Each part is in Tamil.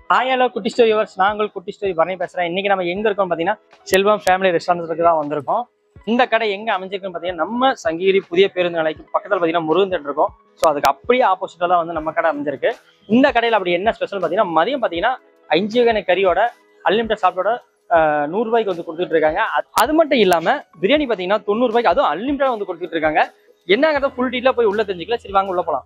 ஹாய் ஹலோ குட்டி ஸ்டோரி யூவர்ஸ் நாங்கள் குட்டி ஸ்டோரி பரணி பேசுகிறேன் இன்னைக்கு நம்ம எங்க இருக்கோம் பார்த்தீங்கன்னா செல்வம் ஃபேமிலி ரெஸ்டாரண்ட்டுக்கு தான் வந்திருக்கோம் இந்த கடை எங்க அமைஞ்சிருக்குன்னு பார்த்தீங்கன்னா நம்ம சங்ககிரி புதிய பேருந்து நிலைக்கு பக்கத்தில் பார்த்தீங்கன்னா முருகன் தேட்டர் இருக்கும் ஸோ அதுக்கு அப்படியே ஆப்போசிட்டில் தான் வந்து நம்ம கடை அமைஞ்சிருக்கு இந்த கடையில் அப்படி என்ன ஸ்பெஷல் பார்த்தீங்கன்னா மதியம் பார்த்தீங்கன்னா அஞ்சு வகை கறியோட அன்லிமிட்டட் சாப்பிட்டோட நூறு ரூபாய்க்கு வந்து கொடுத்துட்டு இருக்காங்க அது- அது மட்டும் இல்லாம பிரியாணி பார்த்தீங்கன்னா தொண்ணூறு ரூபாய்க்கு அதுவும் அன்லிமிட்டட் வந்து கொடுத்துட்டு இருக்காங்க என்னங்கிறத ஃபுல் டீட்டில் போய் உள்ள தெரிஞ்சுக்கல சரி வாங்க உள்ள போலாம்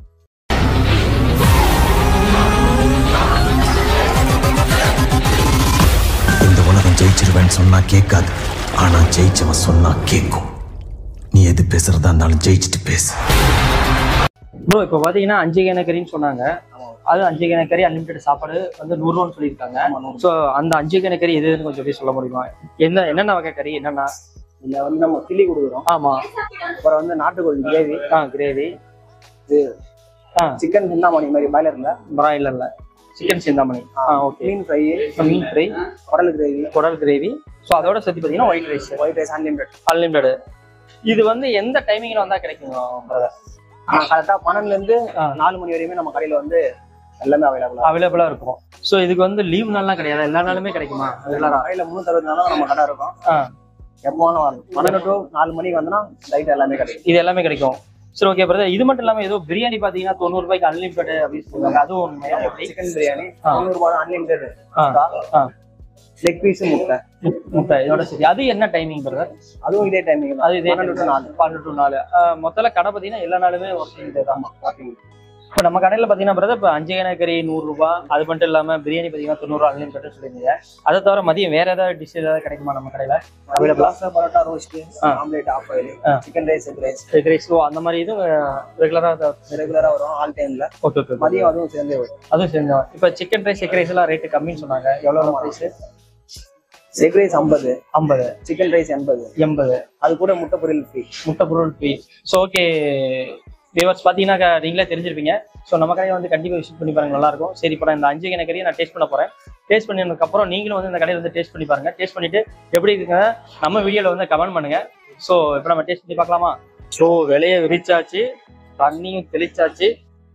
இந்த உலகம் ஜெயிச்சிருவேன்னு சொன்னா கேட்காது ஆனா ஜெயிச்சவன் சொன்னா கேட்கும் நீ எது பேசுறதா இருந்தாலும் ஜெயிச்சுட்டு பேசு ப்ரோ இப்போ பார்த்தீங்கன்னா அஞ்சு கேன கறின்னு சொன்னாங்க அது அஞ்சு கேன கறி அன்லிமிட்டட் சாப்பாடு வந்து நூறுரூவான்னு சொல்லியிருக்காங்க ஸோ அந்த அஞ்சு கேன கறி எது எதுன்னு கொஞ்சம் எப்படி சொல்ல முடியுமா என்ன என்னென்ன வகை கறி என்னென்ன இதுல வந்து நம்ம கிளி கொடுக்குறோம் ஆமா அப்புறம் வந்து நாட்டுக்கோழி கிரேவி ஆ கிரேவி ஆ சிக்கன் சிந்தாமணி மாதிரி பாய்லர்ல பிராய்லர்ல சிக்கன் சிந்தாமணி ஆ ஓகே மீன் ஃப்ரை மீன் ஃப்ரை குடல் கிரேவி குடல் கிரேவி ஸோ அதோட சேர்த்து பார்த்தீங்கன்னா white rice white rice unlimited unlimited இது வந்து எந்த டைமிங்ல வந்தா கிடைக்கும் பிரதர் கரெக்டா பன்னெண்டுல இருந்து நாலு மணி வரையுமே நம்ம கடையில வந்து எல்லாமே அவைலபிளா அவைலபிளா இருக்கும் ஸோ இதுக்கு வந்து லீவ் நாள்லாம் கிடையாது எல்லா நாளுமே கிடைக்குமா ரெகுலரா கடையில முன்னூத்தி அறுபது நாளும் நம்ம கடை இருக்கும் ஆ எப்போ வேணாலும் வரணும் பன்னெண்டு டு நாலு மணிக்கு வந்தோம்னா லைட் எல்லாமே கிடைக்கும் இது எல்லாமே கிடைக்கும் சரி ஓகே பிரதர் இது மட்டும் இல்லாம ஏதோ பிரியாணி பாத்தீங்கன்னா தொண்ணூறு ரூபாய்க்கு அன்லிமிட்டட் அப்படின்னு சொல்லுவாங்க அதுவும் உண்மையா எப்படி? சிக்கன் பிரியாணி ஆ. தொண்ணூறு ரூபாய் அன்லிமிடெட் ஆ, ஆ. லெக் பீஸ் முட்டை முட்டை இதோட சரி அது என்ன டைமிங் பிரதர் அதுவும் இதே டைமிங் அது இதே பன்னெண்டு டு நாலு பன்னெண்டு டு நாலு ஆ, மொத்தல கடை பாத்தீங்கன்னா எல்லா நாளுமே ஒர்க்கிங் தான் இப்போ நம்ம கடையில் பார்த்தீங்கன்னா பிரதர் இப்போ அஞ்சு கறி நூறு ரூபாய் அது மட்டும் இல்லாமல் பிரியாணி பார்த்தீங்கன்னா தொண்ணூறு அன்லிமிட்டட் சொல்லியிருந்தீங்க அதை தவிர மதியம் வேற ஏதாவது டிஷ் ஏதாவது கிடைக்குமா நம்ம கடையில் அவைலபிளா பரோட்டா ரோஸ்ட் ஆ. ஆம்லேட் ஆஃப் ஆயில் ஆ. Chicken rice egg rice egg rice ஓ அந்த மாதிரி இதுவும் ரெகுலராக ரெகுலரா வரும் ஆல் டைம்ல ஓகே ஓகே மதியம் அதுவும் சேர்ந்தே வரும் அதுவும் சேர்ந்து இப்போ சிக்கன் ரைஸ் எக் ரைஸ் எல்லாம் ரேட்டு கம்மின்னு சொன்னாங்க எவ்வளோ ரைஸ் எக் ரைஸ் ஐம்பது ஐம்பது சிக்கன் ரைஸ் எண்பது எண்பது அது கூட முட்டை பொரியல் ஃப்ரீ முட்டை பொருள் ஃபீஸ் ஸோ ஓகே வியூவர்ஸ் பார்த்தீங்கன்னா நீங்களே தெரிஞ்சிருப்பீங்க ஸோ நம்ம கடையை வந்து கண்டிப்பாக விசிட் பண்ணி பாருங்க நல்லா இருக்கும் சரி இப்போ நான் இந்த அஞ்சு கணக்கு கறியை நான் டேஸ்ட் பண்ண போகிறேன் டேஸ்ட் பண்ணதுக்கப்புறம் நீங்களும் வந்து இந்த கடையில் வந்து டேஸ்ட் பண்ணி பாருங்க டேஸ்ட் பண்ணிட்டு எப்படி இருக்குங்க நம்ம வீடியோவில் வந்து கமெண்ட் பண்ணுங்க ஸோ இப்போ நம்ம டேஸ்ட் பண்ணி பார்க்கலாமா ஸோ விலையை விரிச்சாச்சு தண்ணியும் தெளிச்சாச்சு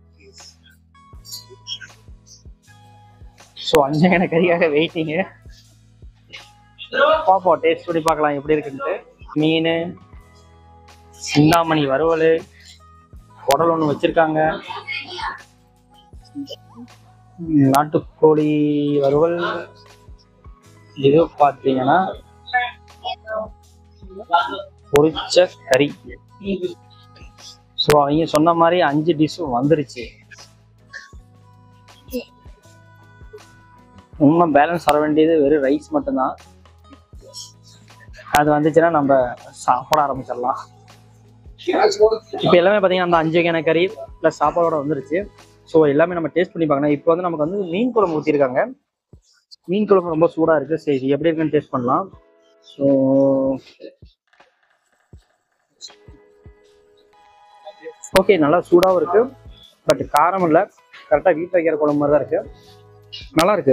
ஸோ அஞ்சு கணக்கு கறிக்காக வெயிட்டிங்கு பார்ப்போம் டேஸ்ட் பண்ணி பார்க்கலாம் எப்படி இருக்குன்ட்டு மீன் சிந்தாமணி வறுவல் குடல் ஒன்று வச்சிருக்காங்க நாட்டுக்கோழி வறுவல் இது பார்த்தீங்கன்னா பொரிச்ச கறி ஸோ அவங்க சொன்ன மாதிரி அஞ்சு டிஷ்ஷும் வந்துருச்சு இன்னும் பேலன்ஸ் வர வேண்டியது வெறும் ரைஸ் மட்டும்தான் அது வந்துச்சுன்னா நம்ம சாப்பிட ஆரம்பிச்சிடலாம் இப்போ எல்லாமே பார்த்தீங்கன்னா அந்த அஞ்சு வகையான கறி ப்ளஸ் சாப்பாடோட வந்துருச்சு ஸோ எல்லாமே நம்ம டேஸ்ட் பண்ணி பார்க்கணும் இப்போ வந்து நமக்கு வந்து மீன் குழம்பு ஊற்றிருக்காங்க மீன் குழம்பு ரொம்ப சூடாக இருக்குது சரி இது எப்படி இருக்குன்னு டேஸ்ட் பண்ணலாம் ஸோ ஓகே நல்லா சூடாகவும் இருக்கு பட் காரம் இல்லை கரெக்டாக வீட்டில் வைக்கிற குழம்பு மாதிரி தான் இருக்கு நல்லா இருக்கு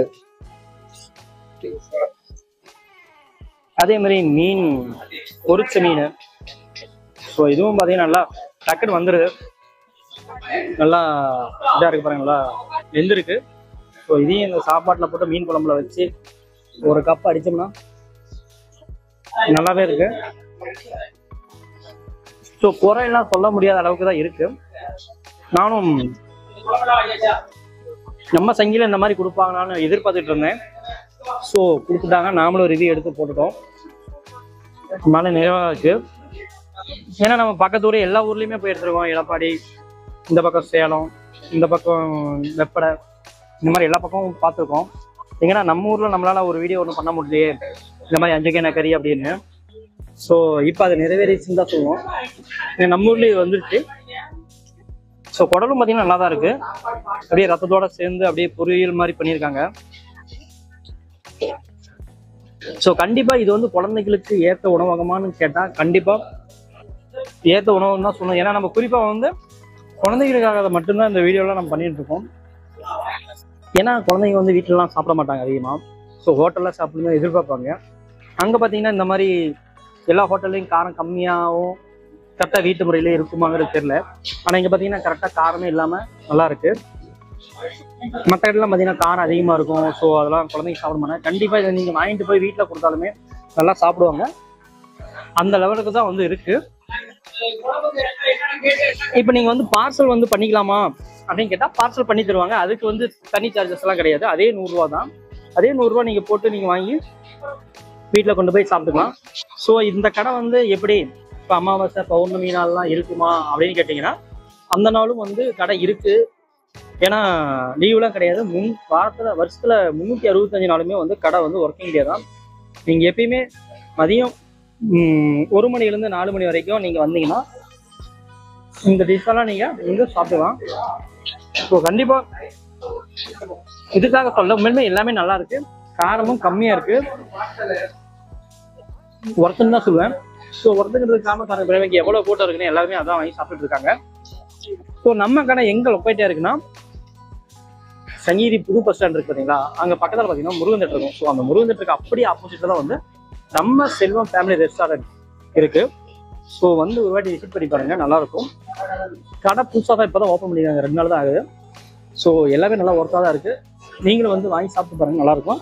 அதே மாதிரி மீன் பொரிச்ச மீன் ஸோ இதுவும் பார்த்தீங்கன்னா நல்லா டக்குன்னு வந்துடுது நல்லா இதாக இருக்கு பாருங்க நல்லா வெந்திருக்கு ஸோ இதையும் இந்த சாப்பாட்டில் போட்டு மீன் குழம்புல வச்சு ஒரு கப் அடிச்சோம்னா நல்லாவே இருக்கு ஸோ குறையெல்லாம் சொல்ல முடியாத அளவுக்கு தான் இருக்கு நானும் நம்ம சங்கில இந்த மாதிரி கொடுப்பாங்களான்னு எதிர்பார்த்துட்டு இருந்தேன் ஸோ கொடுத்துட்டாங்க நாமளும் ரிவ்யூ எடுத்து போட்டுட்டோம் மேலே நிறைவாக இருக்கு ஏன்னா நம்ம பக்கத்து ஊர் எல்லா ஊர்லேயுமே போய் எடுத்துருக்கோம் எடப்பாடி இந்த பக்கம் சேலம் இந்த பக்கம் வெப்படை இந்த மாதிரி எல்லா பக்கமும் பார்த்துருக்கோம் எங்கன்னா நம்ம ஊரில் நம்மளால ஒரு வீடியோ ஒன்றும் பண்ண முடியலையே இந்த மாதிரி அஞ்சு கேன கறி அப்படின்னு ஸோ இப்போ அது நிறைவேறிச்சுன்னு தான் சொல்லுவோம் ஏன்னா நம்ம ஊர்லேயே இது வந்துருச்சு ஸோ குடலும் பார்த்தீங்கன்னா நல்லா தான் இருக்கு அப்படியே ரத்தத்தோட சேர்ந்து அப்படியே பொரியல் மாதிரி பண்ணியிருக்காங்க ஸோ கண்டிப்பாக இது வந்து குழந்தைகளுக்கு ஏற்ற உணவகமான்னு கேட்டால் கண்டிப்பாக ஏற்ற உணவுன்னு தான் சொல்லணும் ஏன்னா நம்ம குறிப்பாக வந்து குழந்தைகளுக்காக அதை மட்டும்தான் இந்த வீடியோலாம் நம்ம பண்ணிட்டு இருக்கோம் ஏன்னா குழந்தைங்க வந்து வீட்டிலலாம் சாப்பிட மாட்டாங்க அதிகமாக ஸோ ஹோட்டலில் சாப்பிடணும் எதிர்பார்ப்பாங்க அங்கே பார்த்தீங்கன்னா இந்த மாதிரி எல்லா ஹோட்டல்லையும் காரம் கம்மியாகவும் கரெக்டாக வீட்டு முறையிலே இருக்குமாங்கிறது தெரியல ஆனால் இங்கே பார்த்தீங்கன்னா கரெக்டாக காரமே இல்லாமல் நல்லா இருக்கு மற்ற இடத்துல பார்த்தீங்கன்னா காரம் அதிகமாக இருக்கும் ஸோ அதெல்லாம் குழந்தைங்க சாப்பிட மாட்டாங்க கண்டிப்பாக இதை நீங்கள் வாங்கிட்டு போய் வீட்டில் கொடுத்தாலுமே நல்லா சாப்பிடுவாங்க அந்த லெவலுக்கு தான் வந்து இருக்கு இப்போ நீங்கள் வந்து பார்சல் வந்து பண்ணிக்கலாமா அப்படின்னு கேட்டால் பார்சல் பண்ணி தருவாங்க அதுக்கு வந்து தனி சார்ஜஸ் எல்லாம் கிடையாது அதே நூறுரூவா தான் அதே நூறுரூவா நீங்கள் போட்டு நீங்கள் வாங்கி வீட்டில் கொண்டு போய் சாப்பிட்டுக்கலாம் ஸோ இந்த கடை வந்து எப்படி இப்போ அமாவாசை பௌர்ணமி நாள்லாம் இருக்குமா அப்படின்னு கேட்டிங்கன்னா அந்த நாளும் வந்து கடை இருக்கு ஏன்னா லீவ்லாம் கிடையாது முன் வாரத்தில் வருஷத்தில் முந்நூற்றி அறுபத்தஞ்சு நாளுமே வந்து கடை வந்து ஒர்க்கிங் டே தான் நீங்கள் எப்பயுமே மதியம் ம், ஒரு மணிலேருந்து நாலு மணி வரைக்கும் நீங்கள் வந்தீங்கன்னா இந்த டிஷ்ஷெல்லாம் நீங்கள் இங்கே சாப்பிடலாம் ஸோ கண்டிப்பாக இதுக்காக சொல்ல உண்மையுமே எல்லாமே நல்லா இருக்கு காரமும் கம்மியாக இருக்கு ஒருத்தன் தான் சொல்லுவேன் ஸோ ஒருத்தங்கிறது காமக்காரங்க பிறவைக்கு எவ்வளோ கூட்டம் இருக்குன்னு எல்லாருமே அதான் வாங்கி சாப்பிட்டுட்டு இருக்காங்க ஸோ நம்ம கடை எங்கே லொக்கேட்டாக இருக்குன்னா சங்கீதி புது பஸ் ஸ்டாண்ட் இருக்கு பார்த்தீங்களா அங்கே பக்கத்தில் பார்த்தீங்கன்னா முருகன் தேட்டர் இருக்கும் ஸோ அந்த முருகன் தேட்டருக்கு அப்படியே ஆப்போசிட்டில் தான் வந்து நம்ம செல்வம் ஃபேமிலி ரெஸ்டாரண்ட் இருக்கு ஸோ வந்து ஒரு வாட்டி விசிட் பண்ணி பாருங்க நல்லா இருக்கும் கடை புதுசாக தான் இப்போ தான் ஓப்பன் பண்ணிருக்காங்க ரெண்டு நாள் தான் ஆகுது ஸோ எல்லாமே நல்லா ஒர்க்காக தான் இருக்கு நீங்களும் வந்து வாங்கி சாப்பிட்டு பாருங்க நல்லா இருக்கும்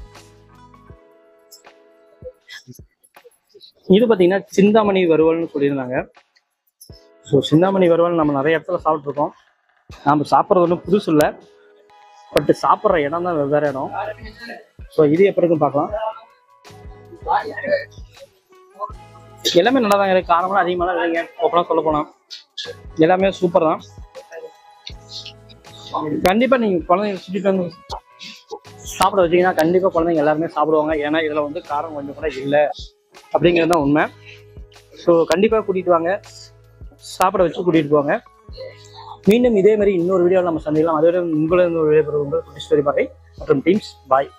இது பார்த்தீங்கன்னா சிந்தாமணி வறுவல்னு சொல்லியிருந்தாங்க ஸோ சிந்தாமணி வறுவல் நம்ம நிறைய இடத்துல சாப்பிட்ருக்கோம் நாம் சாப்பிட்றது ஒன்றும் புதுசு இல்லை பட் சாப்பிட்ற இடம் தான் வெவ்வேறு இடம் ஸோ இது எப்படி இருக்குன்னு பார்க்கலாம் எல்லாமே நல்லா தாங்க இருக்கு காரமெல்லாம் அதிகமாக தான் இல்லைங்க ஓப்பனாக சொல்ல போனால் எல்லாமே சூப்பர் தான் கண்டிப்பாக நீங்கள் குழந்தைங்க சுற்றிட்டு வந்து சாப்பிட வச்சீங்கன்னா கண்டிப்பாக குழந்தைங்க எல்லாருமே சாப்பிடுவாங்க ஏன்னா இதில் வந்து காரம் கொஞ்சம் கூட இல்லை அப்படிங்கிறது தான் உண்மை ஸோ கண்டிப்பாக கூட்டிகிட்டு வாங்க சாப்பிட வச்சு கூட்டிகிட்டு போவாங்க மீண்டும் இதே மாதிரி இன்னொரு வீடியோவில் நம்ம சந்திக்கலாம் அதோட உங்களை ஒரு வீடியோ உங்கள் ஸ்டோரி பாறை மற்றும் டீம்ஸ் பாய்